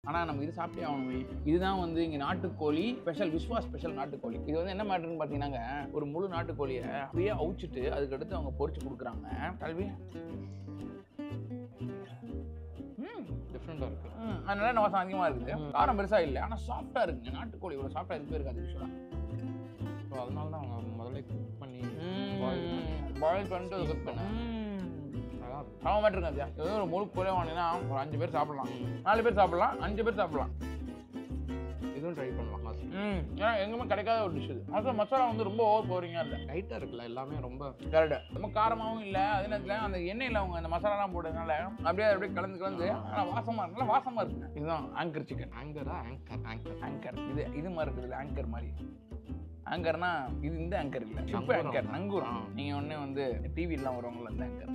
ஆனால் நம்ம இது சாப்பிட்டே ஆகணுமே இதுதான் வந்து இங்கே நாட்டுக்கோழி ஸ்பெஷல் விஸ்வா ஸ்பெஷல் நாட்டுக்கோழி இது வந்து என்ன மேட்டர்னு பார்த்தீங்கன்னாங்க ஒரு முழு நாட்டுக்கோழியை அப்படியே அவிச்சிட்டு அதுக்கடுத்து அவங்க பொரிச்சு கொடுக்குறாங்க கல்வி ம் டிஃப்ரெண்டாக இருக்குது ம், அதனால என்ன வாசம் அதிகமாக இருக்குது காரம் பெருசாக இல்லை ஆனால் சாஃப்டாக இருக்குங்க நாட்டுக்கோழி இவ்வளோ சாஃப்டாக எதுவுமே இருக்காது யூஸ்வலாக ஸோ அதனால தான் அவங்க முதல்ல குக் பண்ணி பாயில் பண்ணிட்டு அதை குக் பண்ணேன் நல்லா இருக்கும் சாப்பிட மாட்டிருக்கேன் அது ஏதோ ஒரு முழு கோழி வாங்கினா ஒரு அஞ்சு பேர் சாப்பிடலாம் நாலு பேர் சாப்பிடலாம் அஞ்சு பேர் சாப்பிடலாம் இதுவும் ட்ரை பண்ணலாம் மாசி ம் ஏன்னா எங்குமே கிடைக்காத ஒரு டிஷ் இது அது மசாலா வந்து ரொம்ப ஓவர் போரிங்காக இல்லை லைட்டாக இருக்குல்ல எல்லாமே ரொம்ப கரெக்ட் ரொம்ப காரமாகவும் இல்லை அதே நேரத்தில் அந்த எண்ணெயில் அவங்க அந்த மசாலாலாம் போட்டதுனால அப்படியே அது அப்படியே கலந்து கலந்து நல்லா வாசமாக இருக்கு நல்லா வாசமாக இருக்குங்க இதுதான் ஆங்கர் சிக்கன் ஆங்கரா ஆங்கர் ஆங்கர் ஆங்கர் இது இது மாதிரி இருக்குது ஆங்கர் மாதிரி ஆங்கர்னா இது இந்த ஆங்கர் இல்லை ஷிப் நங்கூரம். ஆங்கர் நங்கூரம் ஆ. நீங்கள் ஒன்றே வந்து டிவிலாம் வருவாங்கல்ல அந்த ஆங்கர்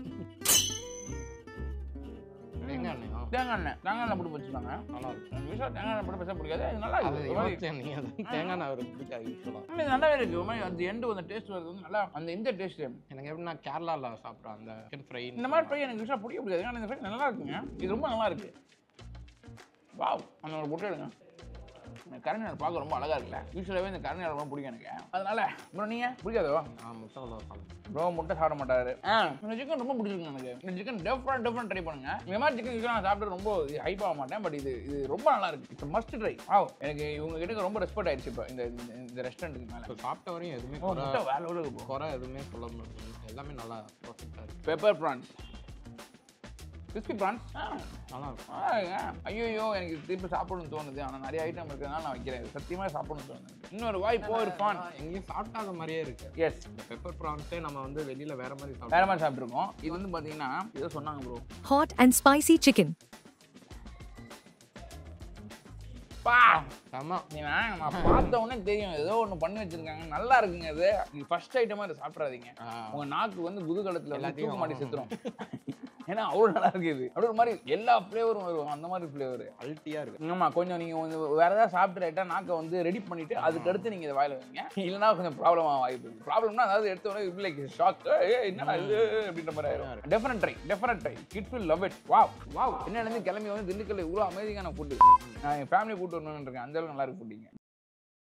தேங்காய் எண்ணெயா தேங்காய் எண்ணெய் தேங்காய் எண்ணெய் போட்டு வச்சுருக்காங்க நல்லா இருக்கும் விஷயம் தேங்காய் எண்ணெய் போட்டு பேச பிடிக்காது அது நல்லா அது இருக்குது ஒரு மாதிரி யோசிச்சேன் நீ அது தேங்காய் எண்ணெய் அவருக்கு பிடிக்காது யூஸ்வலாக உண்மையிலே நல்லாவே இருக்கு ஒரு மாதிரி அந்த எண்டு அந்த டேஸ்ட் வருது வந்து நல்லா அந்த இந்த டேஸ்ட் எனக்கு எப்படின்னா கேரளாவில் சாப்பிட்றேன் அந்த சிக்கன் ஃப்ரை இந்த மாதிரி ஃப்ரை எனக்கு விஷயம் பிடிக்க பிடிக்காது ஆனால் இந்த ஃப்ரை நல்லா இருக்குங்க இது ரொம்ப நல்லா இருக்கு வாவ் அந்த ஒரு முட்டை எடுங்க இந்த கரண்டி பார்க்க ரொம்ப அழகா இருக்குல்ல யூஸ்வலாகவே இந்த கரண்டி ரொம்ப பிடிக்கும் எனக்கு அதனால ப்ரோ நீங்க பிடிக்காதோ நான் முட்டை அவ்வளோ சாப்பிடுவேன் ப்ரோ முட்டை சாப்பிட மாட்டாரு ஆ இந்த சிக்கன் ரொம்ப பிடிச்சிருக்கு எனக்கு இந்த சிக்கன் டிஃப்ரெண்ட் டிஃப்ரெண்ட் ட்ரை பண்ணுங்க இந்த மாதிரி சிக்கன் யூஸ்வலாக நான் சாப்பிட்டு ரொம்ப ஹைப் ஆக மாட்டேன் பட் இது இது ரொம்ப நல்லா இருக்கு இட்ஸ் மஸ்ட் ட்ரை ஆவ் எனக்கு இவங்க கிட்ட ரொம்ப ரெஸ்பெக்ட் ஆயிடுச்சு இப்போ இந்த இந்த- இந்த ரெஸ்டாரண்ட்டுக்கு மேலே இப்போ சாப்பிட்ட வரையும் எதுவுமே ஓ, குறை முட்டை வேற level இருக்கு bro. குறை எதுவுமே சொல்ல முடியாது எல்லாமே நல்லா பர்ஃபெக்டாக இருக்கு பெப்பர் ப்ரான்ஸ் கிறிஸ்பி ப்ரான்ஸ் நல்லா இருக்கும் ஐயோ எனக்கு இது திருப்பி சாப்பிடணும்னு தோணுது ஆனால் நிறைய ஐட்டம் இருக்கிறதுனால நான் வைக்கிறேன் சத்தியமாக சாப்பிடணும்னு தோணுது இன்னொரு வாய் போர் ஃபான் எங்கேயும் சாப்பிட்டாத மாதிரியே இருக்கு எஸ் இந்த பெப்பர் ப்ரான்ஸே நம்ம வந்து வெளியில வேற மாதிரி வேற சாப்பிட்டோம் மாதிரி சாப்பிட்ருக்கோம் இது வந்து பார்த்தீங்கன்னா ஏதோ சொன்னாங்க bro Hot and spicy chicken. பா செம்ம ஏன்னா நான் பார்த்த உடனே தெரியும் ஏதோ ஒன்று பண்ணி வச்சிருக்காங்க நல்லா இருக்குங்க இது இது ஃபர்ஸ்ட் ஐட்டமாக இதை சாப்பிட்றாதீங்க ஆ, உங்க நாக்கு வந்து குதூகலத்தில் எல்லாத்தையும் எல்லாத்தையும் மாட்டி செத்துரும் ஏன்னா அவ்வளோ நல்லா இருக்குது அப்படி ஒரு மாதிரி எல்லா ஃப்ளேவரும் வரும் அந்த மாதிரி ஃப்ளேவர் அல்ட்டியா இருக்கு ஆமா கொஞ்சம் நீங்க கொஞ்சம் வேற ஏதாவது சாப்பிட்டு ரைட்டா நாக்கை வந்து ரெடி பண்ணிட்டு அதுக்கு அடுத்து நீங்க இதை வாயில வைங்க இல்லைன்னா கொஞ்சம் ப்ராப்ளம் வாய்ப்பு இருக்கு ப்ராப்ளம்னா அதாவது எடுத்த உடனே இப்படி லைக் ஷாக் என்னடா இது அப்படின்ற மாதிரி ஆயிரும் different try different try kids will love it wow wow என்ன கிளம்பி வந்து திண்டுக்கல் இவ்வளோ அமேசிங்கான ஃபுட்டு நான் என் ஃபேமிலி கூட்டு வரணும்னு இருக்கேன் அந்த அளவுக்கு நல்லா இருக்கு ஃபுட்டிங்க